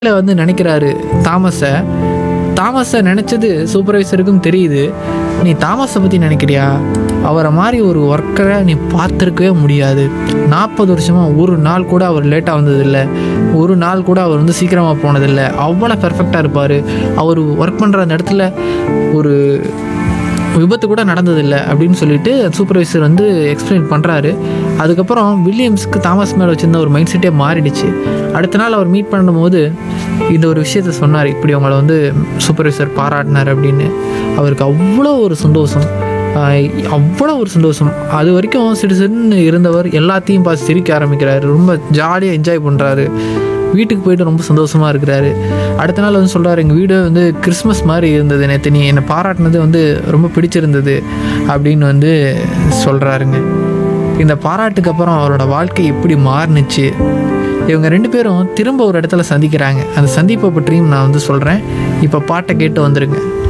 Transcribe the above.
கடைசியில் வந்து நினைக்கிறாரு தாமஸை தாமஸை நினச்சது சூப்பர்வைசருக்கும் தெரியுது நீ தாமஸை பற்றி நினைக்கிறியா அவரை மாதிரி ஒரு ஒர்க்கரை நீ பார்த்துருக்கவே முடியாது நாற்பது வருஷமாக ஒரு நாள் கூட அவர் லேட்டாக வந்ததில்லை ஒரு நாள் கூட அவர் வந்து சீக்கிரமாக போனதில்லை அவ்வளோ பெர்ஃபெக்டாக இருப்பார் அவர் ஒர்க் பண்ணுற அந்த இடத்துல ஒரு விபத்து கூட நடந்ததில்லை அப்படின்னு சொல்லிட்டு சூப்பர்வைசர் வந்து எக்ஸ்பிளைன் பண்ணுறாரு அதுக்கப்புறம் வில்லியம்ஸ்க்கு தாமஸ் மேலே வச்சிருந்த ஒரு மைண்ட் செட்டே மாறிடுச்சு அடுத்த நாள் அவர் மீட் பண்ணும்போது இந்த ஒரு விஷயத்த சொன்னார் இப்படி அவங்கள வந்து சூப்பர்வைசர் பாராட்டினார் அப்படின்னு அவருக்கு அவ்வளோ ஒரு சந்தோஷம் ஆஹ் அவ்வளோ ஒரு சந்தோஷம் அது வரைக்கும் சிறு சிறுன்னு இருந்தவர் எல்லாத்தையும் பார்த்து சிரிக்க ஆரம்பிக்கிறாரு ரொம்ப ஜாலியாக என்ஜாய் பண்ணுறாரு வீட்டுக்கு போயிட்டு ரொம்ப சந்தோஷமாக இருக்கிறாரு அடுத்த நாள் வந்து சொல்கிறாரு எங்கள் வீடு வந்து கிறிஸ்மஸ் மாதிரி இருந்தது நேற்று நீ என்னை பாராட்டினது வந்து ரொம்ப பிடிச்சிருந்தது அப்படின்னு வந்து சொல்கிறாருங்க இந்த பாராட்டுக்கு அப்புறம் அவரோட வாழ்க்கை எப்படி மாறுனுச்சு இவங்க ரெண்டு பேரும் திரும்ப ஒரு இடத்துல சந்திக்கிறாங்க அந்த சந்திப்பை பற்றியும் நான் வந்து சொல்கிறேன் இப்போ பாட்டை கேட்டு வந்துருங்க